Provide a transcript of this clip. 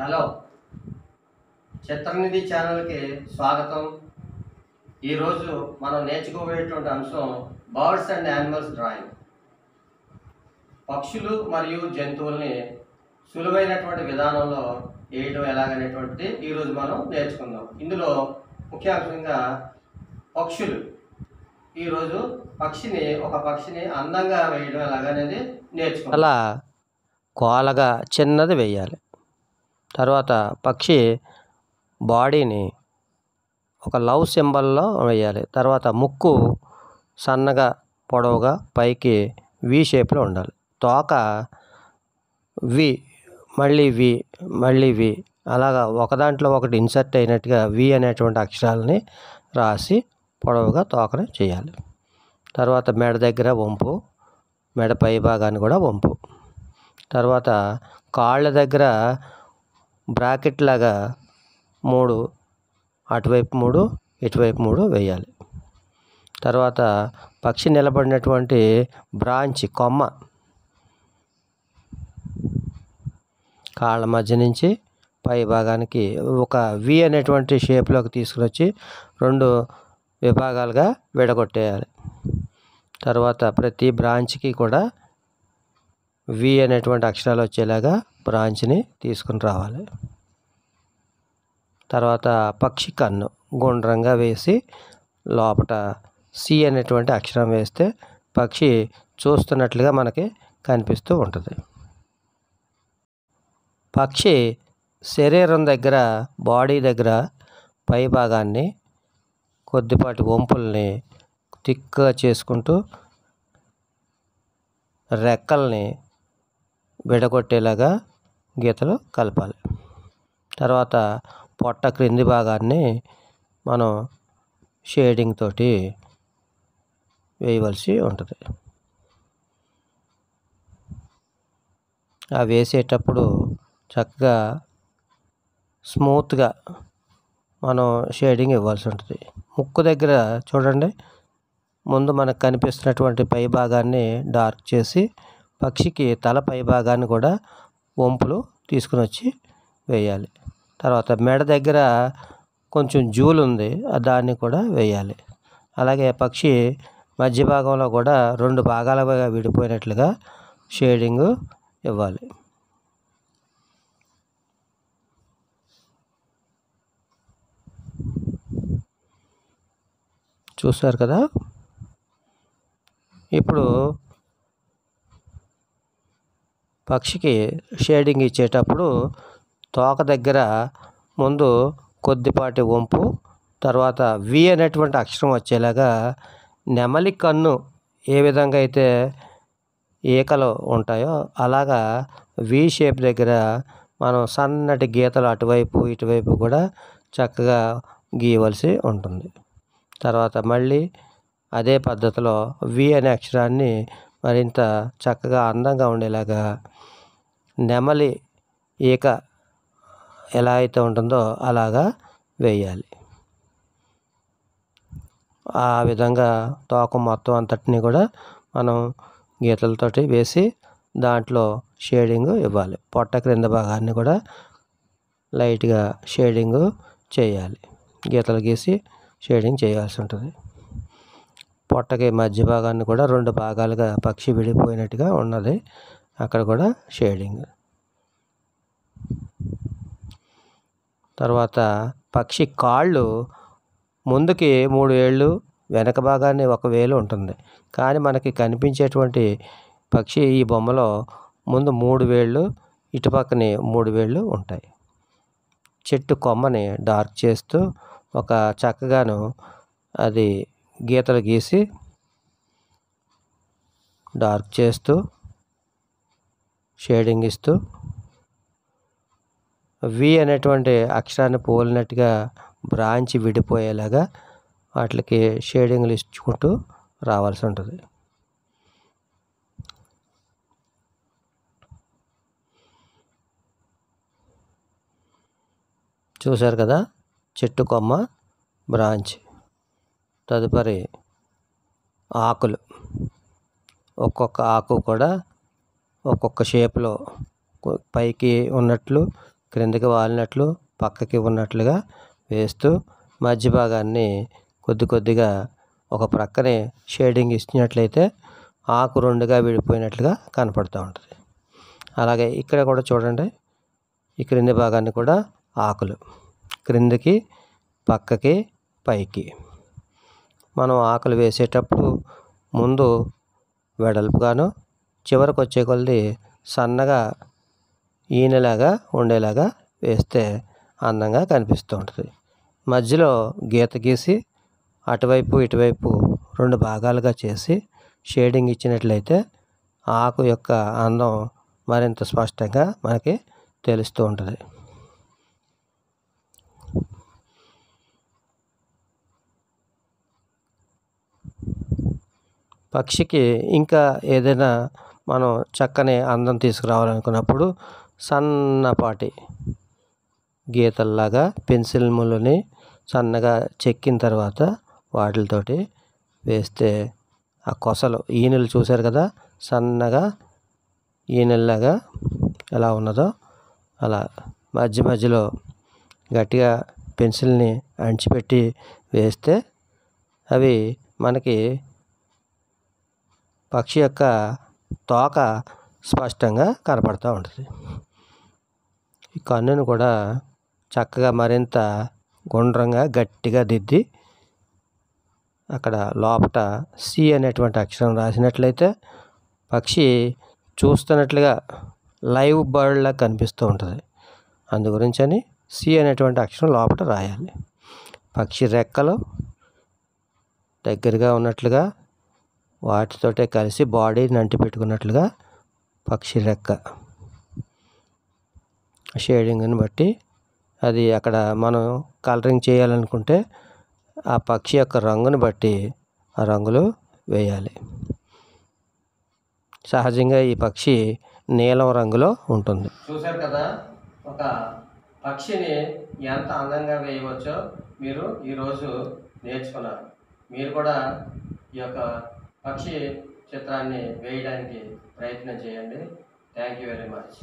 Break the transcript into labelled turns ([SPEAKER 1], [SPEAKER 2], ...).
[SPEAKER 1] hello చిత్రనిధి ఛానల్కి స్వాగతం ఈరోజు మనం నేర్చుకోబోయేటువంటి అంశం బర్డ్స్ అండ్ యానిమల్స్ డ్రాయింగ్ పక్షులు మరియు జంతువుల్ని సులువైనటువంటి విధానంలో వేయడం ఎలాగనేటువంటిది ఈరోజు మనం నేర్చుకుందాం ఇందులో ముఖ్యాంశంగా పక్షులు ఈరోజు పక్షిని ఒక పక్షిని అందంగా వేయడం ఎలాగనేది నేర్చుకుందాం
[SPEAKER 2] అలా కోలగా చిన్నది వేయాలి తర్వాత పక్షి బాడీని ఒక లవ్ సింబల్లో వేయాలి తర్వాత ముక్కు సన్నగా పొడవుగా పైకి వి షేప్లో ఉండాలి తోక వి మళ్ళీ వి మళ్ళీ వి అలాగా ఒకదాంట్లో ఒకటి ఇన్సర్ట్ అయినట్టుగా వి అనేటువంటి అక్షరాలని రాసి పొడవుగా తోకని చేయాలి తర్వాత మెడ దగ్గర వంపు మెడ పై భాగాన్ని కూడా వంపు తర్వాత కాళ్ళ దగ్గర బ్రాకెట్ లాగా మూడు అటువైపు మూడు ఇటువైపు మూడు వేయాలి తర్వాత పక్షి నిలబడినటువంటి బ్రాంచ్ కొమ్మ కాళ్ళ మధ్య నుంచి పై భాగానికి ఒక వి అనేటువంటి షేప్లోకి తీసుకుని వచ్చి రెండు విభాగాలుగా విడగొట్టేయాలి తర్వాత ప్రతి బ్రాంచ్కి కూడా వి అనేటువంటి అక్షరాలు వచ్చేలాగా బ్రాంచ్ని తీసుకుని రావాలి తర్వాత పక్షి కన్ను గుండ్రంగా వేసి లోపట సి అనేటువంటి అక్షరం వేస్తే పక్షి చూస్తున్నట్లుగా మనకి కనిపిస్తూ ఉంటుంది పక్షి శరీరం దగ్గర బాడీ దగ్గర పై భాగాన్ని కొద్దిపాటి వంపుల్ని థిక్గా చేసుకుంటూ రెక్కల్ని విడగొట్టేలాగా గీతలు కలపాలి తర్వాత పొట్ట క్రింది భాగాన్ని మనం షేడింగ్ తోటి వేయవలసి ఉంటుంది ఆ వేసేటప్పుడు చక్కగా స్మూత్గా మనం షేడింగ్ ఇవ్వాల్సి ఉంటుంది ముక్కు దగ్గర చూడండి ముందు మనకు కనిపిస్తున్నటువంటి పై భాగాన్ని డార్క్ చేసి పక్షికి తల పై భాగాన్ని కూడా వంపులు తీసుకుని వచ్చి వేయాలి తర్వాత మెడ దగ్గర కొంచెం జూలు ఉంది ఆ దాన్ని కూడా వేయాలి అలాగే పక్షి మధ్య భాగంలో కూడా రెండు భాగాలుగా విడిపోయినట్లుగా షేడింగ్ ఇవ్వాలి చూసారు కదా ఇప్పుడు పక్షికి షేడింగ్ ఇచ్చేటప్పుడు తోక దగ్గర ముందు కొద్దిపాటి వంపు తర్వాత వి అనేటువంటి అక్షరం వచ్చేలాగా నెమలి కన్ను ఏ విధంగా అయితే ఈకలు ఉంటాయో అలాగా వి షేప్ దగ్గర మనం సన్నటి గీతలు అటువైపు ఇటువైపు కూడా చక్కగా గీయవలసి ఉంటుంది తర్వాత మళ్ళీ అదే పద్ధతిలో వి అనే అక్షరాన్ని మరింత చక్కగా అందంగా ఉండేలాగా నెమలి ఈక ఎలా అయితే ఉంటుందో అలాగా వేయాలి ఆ విధంగా తోక మొత్తం అంతటిని కూడా మనం గీతలతోటి వేసి దాంట్లో షేడింగ్ ఇవ్వాలి పొట్ట క్రింద భాగాన్ని కూడా లైట్గా షేడింగ్ చేయాలి గీతలు గీసి షేడింగ్ చేయాల్సి ఉంటుంది పొట్టకి మధ్య భాగాన్ని కూడా రెండు భాగాలుగా పక్షి విడిపోయినట్టుగా ఉన్నది అక్కడ కూడా షేడింగ్ తర్వాత పక్షి కాళ్ళు ముందుకి మూడు వేళ్ళు వెనక భాగాన్ని ఒక వేలు ఉంటుంది కానీ మనకి కనిపించేటువంటి పక్షి ఈ బొమ్మలో ముందు మూడు వేళ్ళు ఇటుపక్కని మూడు వేళ్ళు ఉంటాయి చెట్టు కొమ్మని డార్క్ చేస్తూ ఒక చక్కగాను అది గీతలు గీసి డార్క్ చేస్తూ షేడింగ్ ఇస్తూ వి అనేటువంటి అక్షరాన్ని పోలినట్టుగా బ్రాంచ్ విడిపోయేలాగా వాటికి షేడింగ్లు ఇచ్చుకుంటూ రావాల్సి ఉంటుంది చూశారు కదా చెట్టు కొమ్మ బ్రాంచ్ తదుపరి ఆకులు ఒక్కొక్క ఆకు కూడా ఒక్కొక్క షేప్లో కొ- పైకి ఉన్నట్లు క్రిందికి వాలినట్లు పక్కకి ఉన్నట్లుగా వేస్తూ మధ్య భాగాన్ని కొద్ది కొద్దిగా ఒక ప్రక్కనే షేడింగ్ ఇచ్చినట్లయితే ఆకు రెండుగా విడిపోయినట్లుగా కనపడుతూ ఉంటుంది అలాగే ఇక్కడ కూడా చూడండి ఈ క్రింది భాగాన్ని కూడా ఆకులు క్రిందికి పక్కకి పైకి మనం ఆకులు వేసేటప్పుడు ముందు వెడల్పుగాను చివరికి వచ్చే కొలది సన్నగా ఈనెలాగా ఉండేలాగా వేస్తే అందంగా కనిపిస్తూ ఉంటుంది మధ్యలో గీత గీసి అటువైపు ఇటువైపు రెండు భాగాలుగా చేసి షేడింగ్ ఇచ్చినట్లయితే ఆకు యొక్క అందం మరింత స్పష్టంగా మనకి తెలుస్తూ ఉంటుంది పక్షికి ఇంకా ఏదైనా మనం చక్కని అందం తీసుకురావాలనుకున్నప్పుడు సన్నపాటి గీతల్లాగా పెన్సిల్ ముళ్ళని సన్నగా చెక్కిన తర్వాత వాటితోటి వేస్తే ఆ కొసలు ఈనెలు చూశారు కదా సన్నగా ఈనెల్లాగా ఎలా ఉన్నదో అలా మధ్య మధ్యలో గట్టిగా పెన్సిల్ని అంచిపెట్టి వేస్తే అవి మనకి పక్షి యొక్క తోక స్పష్టంగా కనపడుతూ ఉంటుంది ఈ కన్నును కూడా చక్కగా మరింత గుండ్రంగా గట్టిగా దిద్ది అక్కడ లోపట సి అనేటువంటి అక్షరం రాసినట్లయితే పక్షి చూస్తున్నట్లుగా లైవ్ బర్డ్లా కనిపిస్తూ ఉంటుంది అందు గురించని సి అనేటువంటి అక్షరం లోపల రాయాలి పక్షి రెక్కలు దగ్గరగా ఉన్నట్లుగా వాటితోటే కలిసి బాడీని అంటి పెట్టుకున్నట్లుగా పక్షి రెక్క షేడింగ్ని బట్టి అది అక్కడ మనం కలరింగ్ చేయాలనుకుంటే ఆ పక్షి యొక్క రంగుని బట్టి ఆ రంగులు వేయాలి సహజంగా ఈ పక్షి నీలం రంగులో ఉంటుంది
[SPEAKER 1] చూశారు కదా ఒక పక్షిని ఎంత అందంగా వేయవచ్చో మీరు ఈరోజు నేర్చుకున్నారు మీరు కూడా ఈ యొక్క పక్షి చిత్రాన్ని వేయడానికి ప్రయత్నం చేయండి థ్యాంక్ యూ వెరీ మచ్